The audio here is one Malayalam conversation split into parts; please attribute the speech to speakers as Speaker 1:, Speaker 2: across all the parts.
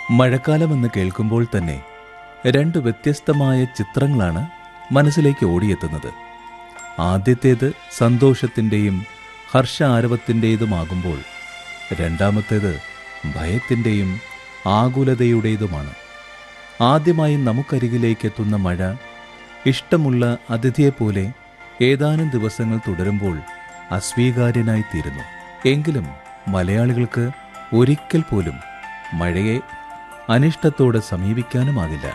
Speaker 1: മഴക്കാലമെന്ന് കേൾക്കുമ്പോൾ തന്നെ രണ്ട് വ്യത്യസ്തമായ ചിത്രങ്ങളാണ് മനസ്സിലേക്ക് ഓടിയെത്തുന്നത് ആദ്യത്തേത് സന്തോഷത്തിൻ്റെയും ഹർഷാരവത്തിൻ്റെതുമാകുമ്പോൾ രണ്ടാമത്തേത് ഭയത്തിൻ്റെയും ആകുലതയുടേതുമാണ് ആദ്യമായി നമുക്കരികിലേക്കെത്തുന്ന മഴ ഇഷ്ടമുള്ള അതിഥിയെപ്പോലെ ഏതാനും ദിവസങ്ങൾ തുടരുമ്പോൾ അസ്വീകാര്യനായിത്തീരുന്നു എങ്കിലും മലയാളികൾക്ക് ഒരിക്കൽ പോലും മഴയെ അനിഷ്ടത്തോടെ സമീപിക്കാനുമാകില്ല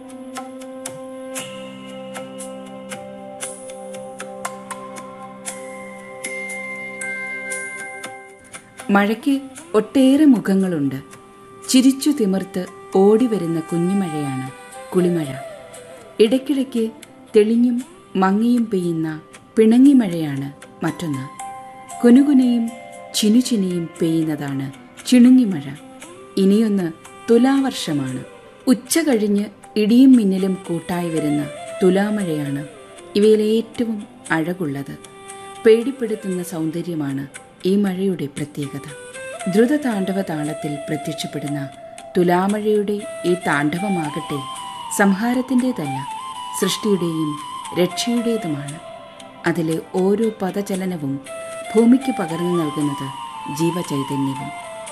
Speaker 2: മഴയ്ക്ക് ഒട്ടേറെ മുഖങ്ങളുണ്ട് ചിരിച്ചു തിമിർത്ത് ഓടിവരുന്ന കുഞ്ഞുമഴയാണ് കുളിമഴ ഇടയ്ക്കിടയ്ക്ക് തെളിഞ്ഞും മങ്ങിയും പെയ്യുന്ന പിണങ്ങി മഴയാണ് മറ്റൊന്ന് കുനുകുനയും ചിനുചിനിയും പെയ്യുന്നതാണ് ചിണുങ്ങിമഴ ഇനിയൊന്ന് തുലാവർഷമാണ് ഉച്ച കഴിഞ്ഞ് ഇടിയും മിന്നലും കൂട്ടായി വരുന്ന തുലാമഴയാണ് ഇവയിലെ ഏറ്റവും അഴകുള്ളത് പേടിപ്പെടുത്തുന്ന സൗന്ദര്യമാണ് ഈ മഴയുടെ പ്രത്യേകത ദ്രുത താണ്ഡവ താളത്തിൽ പ്രത്യക്ഷപ്പെടുന്ന തുലാമഴയുടെ ഈ താണ്ഡവമാകട്ടെ സംഹാരത്തിൻ്റെതല്ല സൃഷ്ടിയുടെയും രക്ഷയുടേതുമാണ് അതിലെ ഓരോ പദചലനവും ഭൂമിക്ക് പകർന്നു നൽകുന്നത് ജീവചൈതന്യവും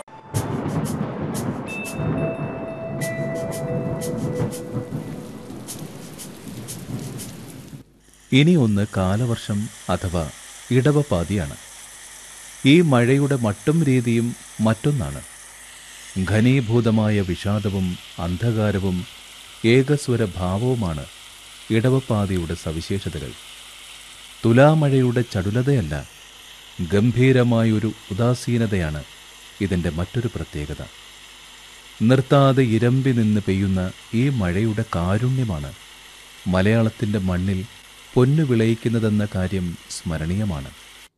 Speaker 1: ഇനി ഒന്ന് കാലവർഷം അഥവാ ഇടവപ്പാതിയാണ് ഈ മഴയുടെ മട്ടും രീതിയും മറ്റൊന്നാണ് ഘനീഭൂതമായ വിഷാദവും അന്ധകാരവും ഏകസ്വര ഭാവവുമാണ് ഇടവപ്പാതിയുടെ സവിശേഷതകൾ തുലാമഴയുടെ ചടുലതയല്ല ഗംഭീരമായൊരു ഉദാസീനതയാണ് ഇതിൻ്റെ മറ്റൊരു പ്രത്യേകത നിർത്താതെ ഇരമ്പി നിന്ന് പെയ്യുന്ന ഈ മഴയുടെ കാരുണ്യമാണ് മലയാളത്തിൻ്റെ മണ്ണിൽ പൊന്നു വിളയിക്കുന്നതെന്ന കാര്യം സ്മരണീയമാണ്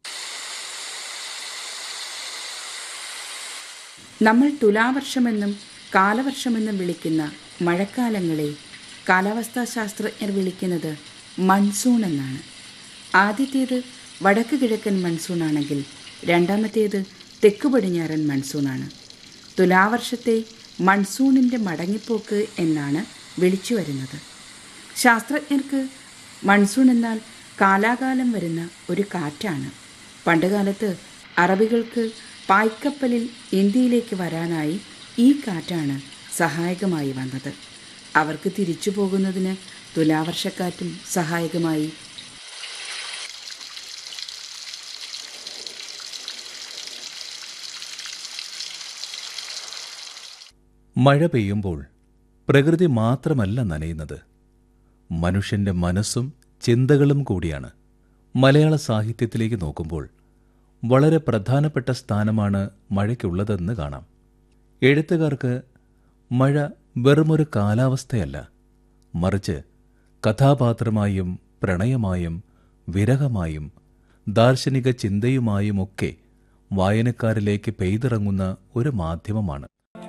Speaker 2: നമ്മൾ തുലാവർഷമെന്നും കാലവർഷമെന്നും വിളിക്കുന്ന മഴക്കാലങ്ങളെ കാലാവസ്ഥാ ശാസ്ത്രജ്ഞർ വിളിക്കുന്നത് മൺസൂൺ എന്നാണ് ആദ്യത്തേത് വടക്ക് കിഴക്കൻ മൺസൂണാണെങ്കിൽ രണ്ടാമത്തേത് തെക്ക് പടിഞ്ഞാറൻ മൺസൂണാണ് തുലാവർഷത്തെ മൺസൂണിൻ്റെ മടങ്ങിപ്പോക്ക് എന്നാണ് വിളിച്ചു വരുന്നത് ശാസ്ത്രജ്ഞർക്ക് മൺസൂൺ എന്നാൽ കാലാകാലം വരുന്ന ഒരു കാറ്റാണ് പണ്ടുകാലത്ത് അറബികൾക്ക് പായ്ക്കപ്പലിൽ ഇന്ത്യയിലേക്ക് വരാനായി ഈ കാറ്റാണ് സഹായകമായി വന്നത് അവർക്ക് തിരിച്ചു പോകുന്നതിന് തുലാവർഷക്കാറ്റും സഹായകമായി
Speaker 1: മഴ പെയ്യുമ്പോൾ പ്രകൃതി മാത്രമല്ല നനയുന്നത് മനുഷ്യന്റെ മനസ്സും ചിന്തകളും കൂടിയാണ് മലയാള സാഹിത്യത്തിലേക്ക് നോക്കുമ്പോൾ വളരെ പ്രധാനപ്പെട്ട സ്ഥാനമാണ് മഴയ്ക്കുള്ളതെന്ന് കാണാം എഴുത്തുകാർക്ക് മഴ വെറുമൊരു കാലാവസ്ഥയല്ല മറിച്ച് കഥാപാത്രമായും പ്രണയമായും വിരഹമായും ദാർശനിക ചിന്തയുമായുമൊക്കെ വായനക്കാരിലേക്ക് പെയ്തിറങ്ങുന്ന ഒരു മാധ്യമമാണ്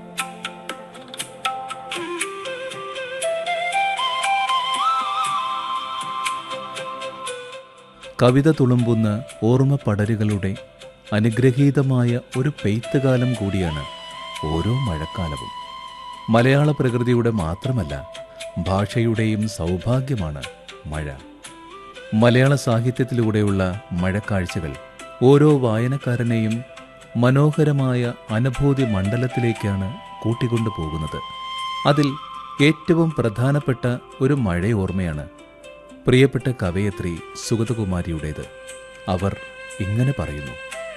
Speaker 1: കവിത തുളുമ്പുന്ന ഓർമ്മപ്പടരുകളുടെ അനുഗ്രഹീതമായ ഒരു പെയ്ത്തുകാലം കൂടിയാണ് ഓരോ മഴക്കാലവും മലയാള പ്രകൃതിയുടെ മാത്രമല്ല ഭാഷയുടെയും സൗഭാഗ്യമാണ് മഴ മലയാള സാഹിത്യത്തിലൂടെയുള്ള മഴക്കാഴ്ചകൾ ഓരോ വായനക്കാരനെയും മനോഹരമായ അനുഭൂതി മണ്ഡലത്തിലേക്കാണ് കൂട്ടിക്കൊണ്ടു പോകുന്നത് അതിൽ ഏറ്റവും പ്രധാനപ്പെട്ട ഒരു മഴയോർമ്മയാണ് പ്രിയപ്പെട്ട കവയത്രി സുഗതകുമാരിയുടേത് അവർ ഇങ്ങനെ പറയുന്നു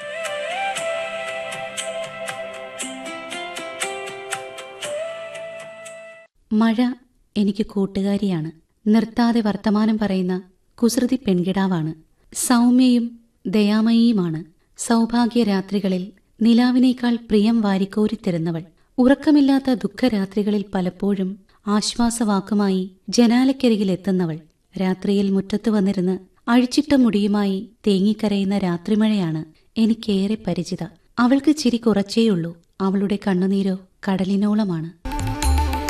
Speaker 3: മഴ എനിക്ക് കൂട്ടുകാരിയാണ് നിർത്താതെ വർത്തമാനം പറയുന്ന കുസൃതി പെൺകിടാവാണ് സൗമ്യയും ദയാമയിയുമാണ് സൗഭാഗ്യ രാത്രികളിൽ നിലാവിനേക്കാൾ പ്രിയം വാരിക്കോരിത്തരുന്നവൾ ഉറക്കമില്ലാത്ത ദുഃഖരാത്രികളിൽ പലപ്പോഴും ആശ്വാസവാക്കുമായി ജനാലക്കരികിലെത്തുന്നവൾ രാത്രിയിൽ മുറ്റത്ത് വന്നിരുന്ന് അഴിച്ചിട്ട മുടിയുമായി തേങ്ങിക്കരയുന്ന രാത്രിമഴയാണ് എനിക്കേറെ പരിചിത അവൾക്ക് ചിരി കുറച്ചേയുള്ളൂ അവളുടെ കണ്ണുനീരോ കടലിനോളമാണ്